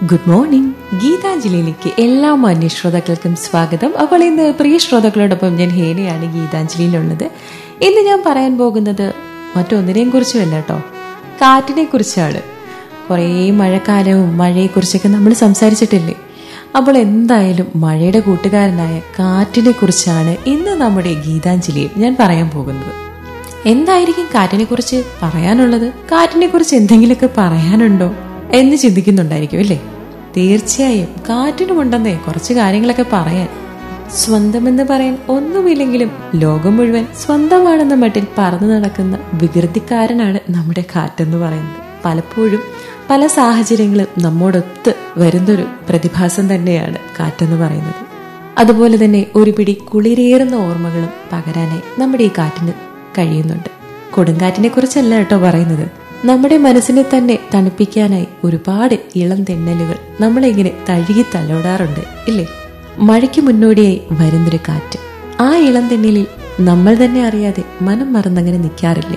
good morning ഗീതാഞ്ജലിയിലേക്ക് എല്ലാ മാന്യ ശ്രോതാക്കൾക്കും സ്വാഗതം അപ്പോൾ ഇന്ന് പ്രിയ ശ്രോതാക്കളോടൊപ്പം ഞാൻ ഹേനയാണ് ഗീതാഞ്ജലിയിലുള്ളത് ഇന്ന് ഞാൻ പറയാൻ പോകുന്നത് മറ്റൊന്നിനെയും കുറിച്ചുമല്ല കേട്ടോ കാറ്റിനെ കുറിച്ചാണ് കുറേ മഴക്കാലവും മഴയെക്കുറിച്ചൊക്കെ നമ്മൾ സംസാരിച്ചിട്ടില്ലേ അപ്പോൾ എന്തായാലും മഴയുടെ കൂട്ടുകാരനായ കാറ്റിനെ കുറിച്ചാണ് ഇന്ന് നമ്മുടെ ഗീതാഞ്ജലിയിൽ ഞാൻ പറയാൻ പോകുന്നത് എന്തായിരിക്കും കാറ്റിനെ കുറിച്ച് പറയാനുള്ളത് കാറ്റിനെ കുറിച്ച് എന്തെങ്കിലുമൊക്കെ പറയാനുണ്ടോ എന്ന് ചിന്തിക്കുന്നുണ്ടായിരിക്കും അല്ലേ തീർച്ചയായും കാറ്റിനുമുണ്ടെന്നേ കുറച്ച് കാര്യങ്ങളൊക്കെ പറയാൻ സ്വന്തമെന്ന് പറയാൻ ഒന്നുമില്ലെങ്കിലും ലോകം മുഴുവൻ സ്വന്തമാണെന്ന മട്ടിൽ പറന്നു നടക്കുന്ന വികൃതിക്കാരനാണ് നമ്മുടെ കാറ്റെന്ന് പറയുന്നത് പലപ്പോഴും പല സാഹചര്യങ്ങളും നമ്മോടൊത്ത് വരുന്നൊരു പ്രതിഭാസം തന്നെയാണ് കാറ്റെന്ന് പറയുന്നത് അതുപോലെ തന്നെ ഒരു പിടി കുളിരേറുന്ന ഓർമ്മകളും പകരാനായി നമ്മുടെ ഈ കാറ്റിന് കഴിയുന്നുണ്ട് കൊടുങ്കാറ്റിനെ കുറിച്ചല്ല കേട്ടോ പറയുന്നത് നമ്മുടെ മനസ്സിനെ തന്നെ തണുപ്പിക്കാനായി ഒരുപാട് ഇളം തെന്നലുകൾ നമ്മളിങ്ങനെ തഴുകി തലോടാറുണ്ട് ഇല്ലേ മഴയ്ക്ക് മുന്നോടിയായി വരുന്നൊരു കാറ്റ് ആ ഇളം തെന്നലിൽ നമ്മൾ തന്നെ അറിയാതെ മനം മറന്നങ്ങനെ നിൽക്കാറില്ലേ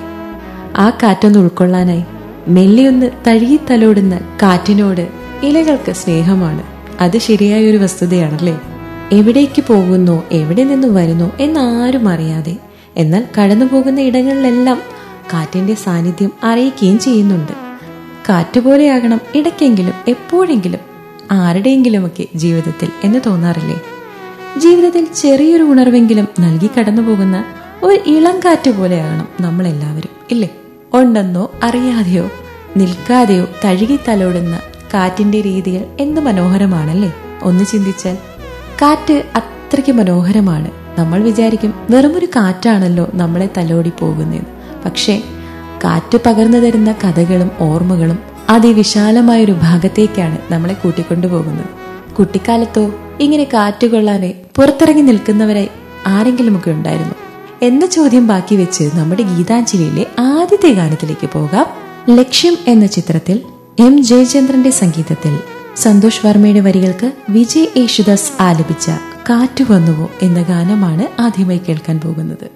ആ കാറ്റൊന്ന് ഉൾക്കൊള്ളാനായി മെല്ലിയൊന്ന് തഴുകി തലോടുന്ന കാറ്റിനോട് ഇലകൾക്ക് സ്നേഹമാണ് അത് ശരിയായ ഒരു വസ്തുതയാണല്ലേ എവിടേക്ക് പോകുന്നോ എവിടെ നിന്ന് വരുന്നോ എന്നാരും അറിയാതെ എന്നാൽ കടന്നു പോകുന്ന ഇടങ്ങളിലെല്ലാം കാറ്റിന്റെ സാന്നിധ്യം അറിയിക്കുകയും ചെയ്യുന്നുണ്ട് കാറ്റുപോലെയാകണം ഇടയ്ക്കെങ്കിലും എപ്പോഴെങ്കിലും ആരുടെയെങ്കിലുമൊക്കെ ജീവിതത്തിൽ എന്ന് തോന്നാറില്ലേ ജീവിതത്തിൽ ചെറിയൊരു ഉണർവെങ്കിലും നൽകി കടന്നു പോകുന്ന ഒരു ഇളം കാറ്റ് പോലെയാകണം നമ്മൾ എല്ലാവരും ഇല്ലേ ഉണ്ടെന്നോ അറിയാതെയോ നിൽക്കാതെയോ തഴുകി തലോടുന്ന കാറ്റിന്റെ രീതികൾ എന്ത് മനോഹരമാണല്ലേ ഒന്ന് ചിന്തിച്ചാൽ കാറ്റ് അത്രയ്ക്ക് മനോഹരമാണ് നമ്മൾ വിചാരിക്കും വെറുമൊരു കാറ്റാണല്ലോ നമ്മളെ തലോടി പോകുന്നതെന്ന് പക്ഷേ കാറ്റ് പകർന്നു തരുന്ന കഥകളും ഓർമ്മകളും അതിവിശാലമായൊരു ഭാഗത്തേക്കാണ് നമ്മളെ കൂട്ടിക്കൊണ്ടുപോകുന്നത് കുട്ടിക്കാലത്തോ ഇങ്ങനെ കാറ്റ് കൊള്ളാനെ പുറത്തിറങ്ങി നിൽക്കുന്നവരായി ആരെങ്കിലുമൊക്കെ ഉണ്ടായിരുന്നു എന്ന ചോദ്യം ബാക്കി വെച്ച് നമ്മുടെ ഗീതാഞ്ജലിയിലെ ആദ്യത്തെ ഗാനത്തിലേക്ക് പോകാം ലക്ഷ്യം എന്ന ചിത്രത്തിൽ എം ജയചന്ദ്രന്റെ സംഗീതത്തിൽ സന്തോഷ് വർമ്മയുടെ വരികൾക്ക് വിജയ് യേശുദാസ് ആലപിച്ച കാറ്റു വന്നുവോ എന്ന ഗാനമാണ് ആദ്യമായി കേൾക്കാൻ പോകുന്നത്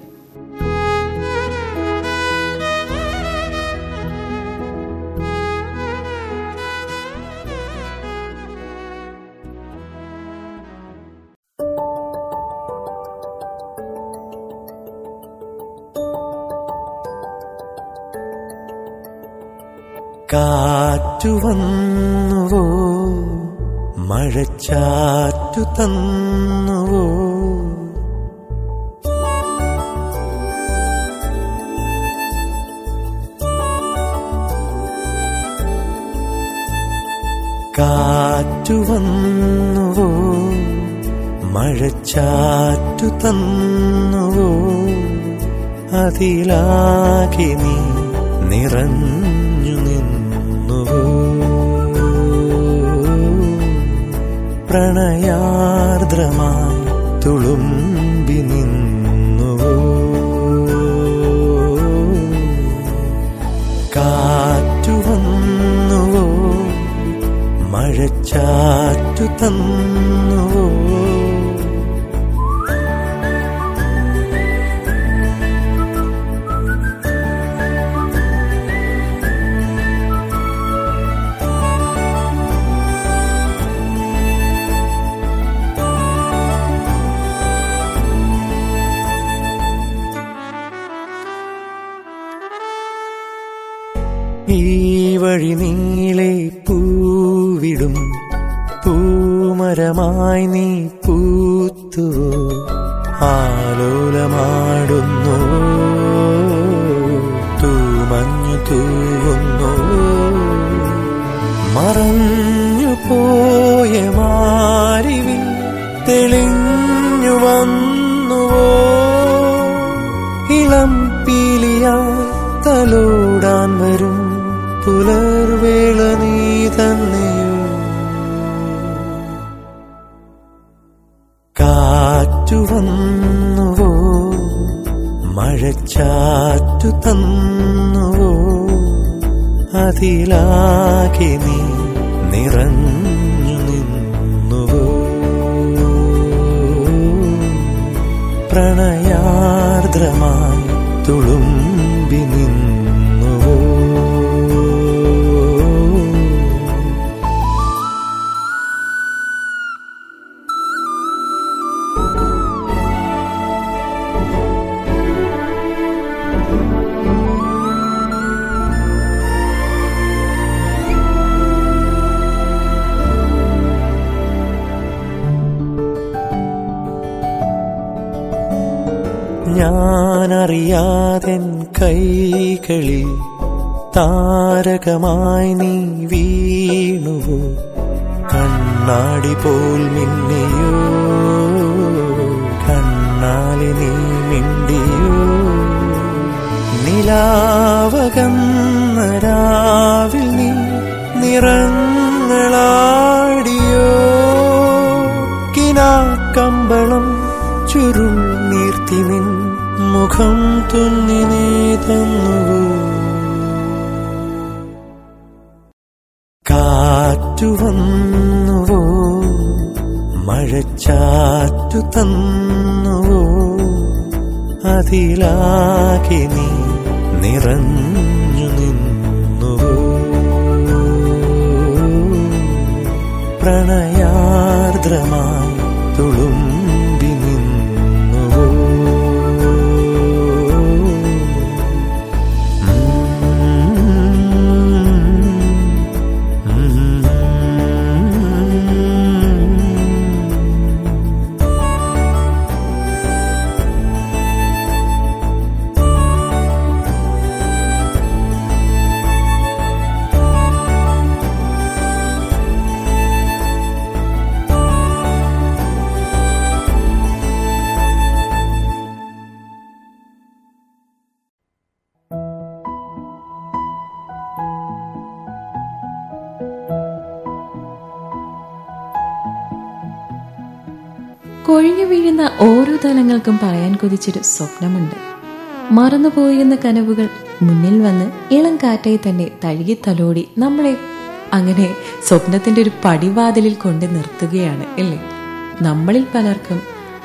കാറ്റു വന്നുവോ മഴച്ചാറ്റു തന്നുവോ കാറ്റു വന്നുവോ മഴച്ചാറ്റു തന്നുവോ അതിലാകെ നീ നിറഞ്ഞു നിന്നുവോ പ്രണയാർദ്രമായി തുളുമ്പി നിന്നുവോ കാറ്റു വന്നുവോ മഴച്ചാറ്റു തന്നുവോ ഈ വഴി നീളെ പൂവിടും പൂമരമായി നീ പൂത്തുവോ ആലോലമാടുന്നു തൂമഞ്ഞു തൂവുന്നു മറഞ്ഞു പോയ മാരിവിൽ തെളിഞ്ഞു വന്നുവോ ഇളം പീലിയായി തലോടാൻ വരും പുലർവേള നീ തന്നെയോ കാറ്റു വന്നുവോ മഴച്ചാറ്റു തന്നുവോ അതിലാകെ നീ നിറഞ്ഞു നിന്നുവോ പ്രണയാർദ്രമായി തുളുമ്പി നിന്നുവോ ഞാനറിയാതെൻ കൈകളിൽ താരകമായി നീ വീണുവോ കണ്ണാടി പോൽ മിന്നിയോ കണ്ണാലി നീ മിണ്ടിയോ നിലാവകന്ന രാവിൽ നീ നിറങ്ങളാടിയോ കിനാക്കമ്പളം ചുരുൾ നീർത്തി നിൻ മുഖം തുന്നി നീ തന്നുവോ കാറ്റു വന്നുവോ മഴച്ചാറ്റു തന്നുവോ അതിലാകെ നീ നിറഞ്ഞു നിന്നുവോ പ്രണയാർദ്രമായി തുളുമ്പി നിന്നുവോ കൊഴിഞ്ഞു വീഴുന്ന ഓരോ തലങ്ങൾക്കും പറയാൻ കൊതിച്ചൊരു സ്വപ്നമുണ്ട് മറന്നുപോയിരുന്ന കനവുകൾ മുന്നിൽ വന്ന് ഇളം കാറ്റായി തന്നെ തഴുകി തലോടി നമ്മളെ അങ്ങനെ സ്വപ്നത്തിന്റെ ഒരു പടിവാതിലിൽ കൊണ്ട് നിർത്തുകയാണ് അല്ലേ നമ്മളിൽ പലർക്കും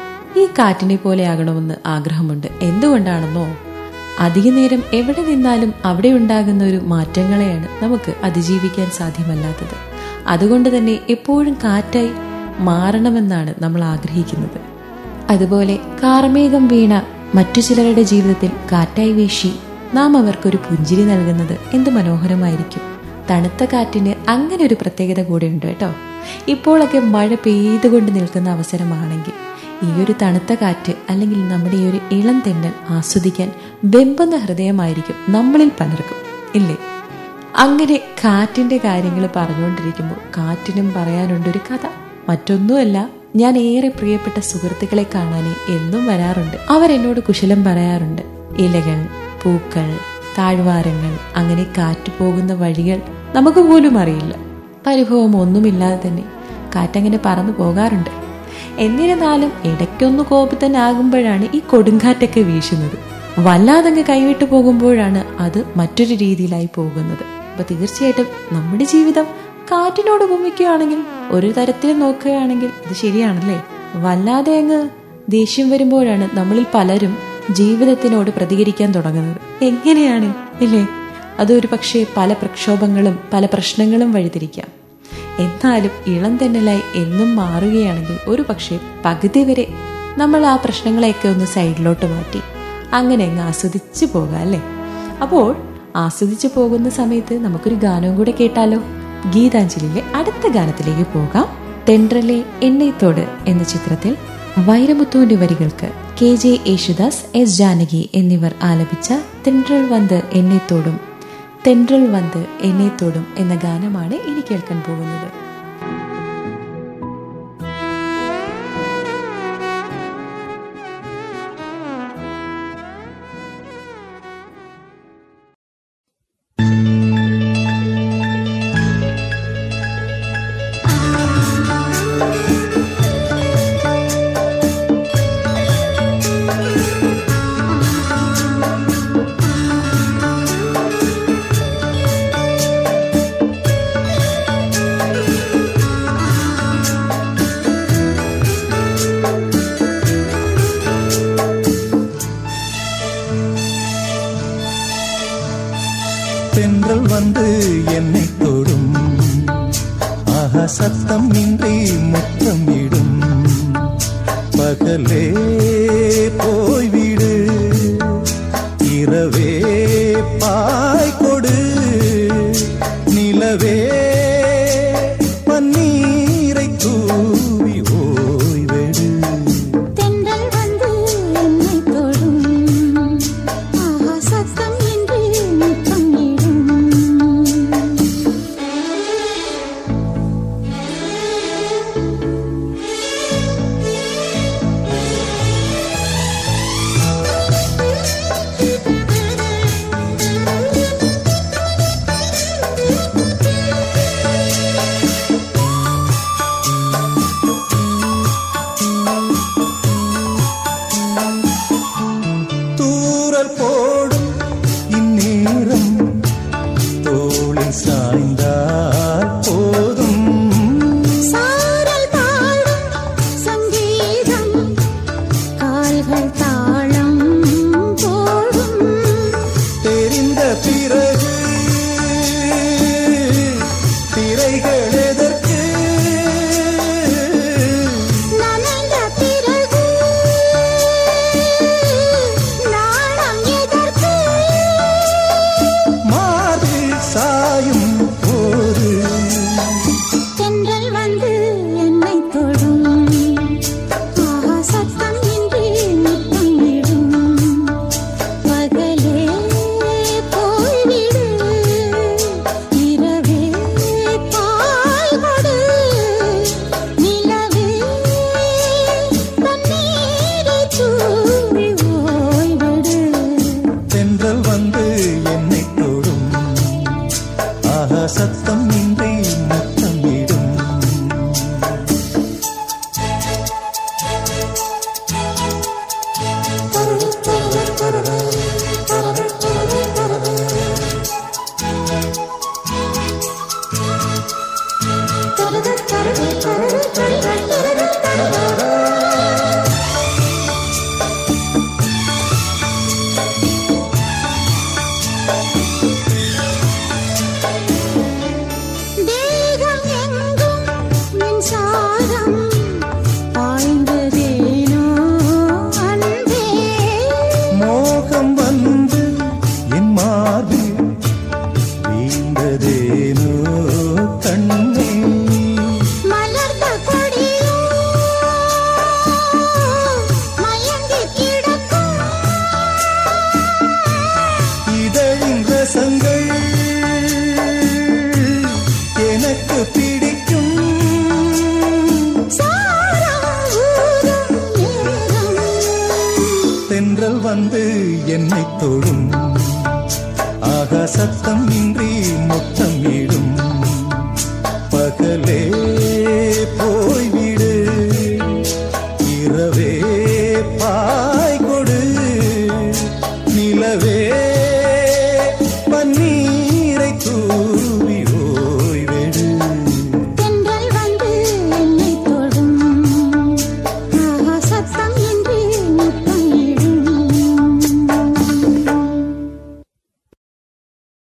ഈ കാറ്റിനെ പോലെ ആകണമെന്ന് ആഗ്രഹമുണ്ട് എന്തുകൊണ്ടാണെന്നോ അധിക നേരം എവിടെ നിന്നാലും അവിടെ ഉണ്ടാകുന്ന ഒരു മാറ്റങ്ങളെയാണ് നമുക്ക് അതിജീവിക്കാൻ സാധ്യമല്ലാത്തത് അതുകൊണ്ട് തന്നെ എപ്പോഴും കാറ്റായി മാറണമെന്നാണ് നമ്മൾ ആഗ്രഹിക്കുന്നത് അതുപോലെ കാർമേഘം വീണ മറ്റു ചിലരുടെ ജീവിതത്തിൽ കാറ്റായി വീശി നാം അവർക്കൊരു പുഞ്ചിരി നൽകുന്നത് എന്ത് മനോഹരമായിരിക്കും തണുത്ത കാറ്റിന് അങ്ങനെ ഒരു പ്രത്യേകത കൂടെയുണ്ട് കേട്ടോ ഇപ്പോഴൊക്കെ മഴ പെയ്തുകൊണ്ട് നിൽക്കുന്ന അവസരമാണെങ്കിൽ ഈ ഒരു തണുത്ത കാറ്റ് അല്ലെങ്കിൽ നമ്മുടെ ഈ ഒരു ഇളം തെന്നൽ ആസ്വദിക്കാൻ വെമ്പുന്ന ഹൃദയമായിരിക്കും നമ്മളിൽ പലർക്കും ഇല്ലേ അങ്ങനെ കാറ്റിന്റെ കാര്യങ്ങൾ പറഞ്ഞുകൊണ്ടിരിക്കുമ്പോൾ കാറ്റിനും പറയാനുണ്ടൊരു കഥ മറ്റൊന്നുമല്ല ഞാൻ ഏറെ പ്രിയപ്പെട്ട സുഹൃത്തുക്കളെ കാണാനേ എന്നും വരാറുണ്ട് അവരെന്നോട് കുശലം പറയാറുണ്ട് ഇലകൾ പൂക്കൾ താഴ്വാരങ്ങൾ അങ്ങനെ കാറ്റ് പോകുന്ന വഴികൾ നമുക്ക് പോലും അറിയില്ല പരിഭവം ഒന്നുമില്ലാതെ തന്നെ കാറ്റങ്ങനെ പറന്നു പോകാറുണ്ട് എന്നിരുന്നാലും ഇടയ്ക്കൊന്ന് കോപിത്തനാകുമ്പോഴാണ് ഈ കൊടുങ്കാറ്റൊക്കെ വീശുന്നത് വല്ലാതങ്ങ് കൈവിട്ടു പോകുമ്പോഴാണ് അത് മറ്റൊരു രീതിയിലായി പോകുന്നത് അപ്പൊ തീർച്ചയായിട്ടും നമ്മുടെ ജീവിതം കാറ്റിനോട് ഉപമിക്കുകയാണെങ്കിൽ ഒരു തരത്തിൽ നോക്കുകയാണെങ്കിൽ ഇത് ശരിയാണല്ലേ വല്ലാതെ അങ്ങ് ദേഷ്യം വരുമ്പോഴാണ് നമ്മളിൽ പലരും ജീവിതത്തിനോട് പ്രതികരിക്കാൻ തുടങ്ങുന്നത് എങ്ങനെയാണ് ഇല്ലേ അതൊരു പക്ഷേ പല പ്രക്ഷോഭങ്ങളും പല പ്രശ്നങ്ങളും വഴിതിരിക്കാം എന്നാലും ഇളം തെന്നലായി എന്നും മാറുകയാണെങ്കിൽ ഒരു പക്ഷേ പകുതി വരെ നമ്മൾ ആ പ്രശ്നങ്ങളെയൊക്കെ ഒന്ന് സൈഡിലോട്ട് മാറ്റി അങ്ങനെ അങ്ങ് ആസ്വദിച്ചു പോകാം അല്ലേ അപ്പോൾ ആസ്വദിച്ചു പോകുന്ന സമയത്ത് നമുക്കൊരു ഗാനവും കൂടെ കേട്ടാലോ ഗീതാഞ്ജലിയിലെ അടുത്ത ഗാനത്തിലേക്ക് പോകാം തെൻട്രലെ എണ്ണയത്തോട് എന്ന ചിത്രത്തിൽ വൈരമുത്തുവിന്റെ വരികൾക്ക് K J Yesudas S Janaki എന്നിവർ ആലപിച്ച തെൻട്രൽ വന്ത് എണ്ണയത്തോടും തെൻട്രൽ വന്ത് എണ്ണയത്തോടും എന്ന ഗാനമാണ് ഇനി കേൾക്കാൻ പോകുന്നത് தென்றல் வந்து என்னை தொடும் ஆஹா சத்தம் இன்றி முத்தம் இடும் பகலே போய்விடு இரவே பாய் கொடு நிலவே பன்னீரை தூவி ஓய்வெடு தென்றல் வந்து என்னை தொடும் என்னை தொடும் ஆகா சத்தம்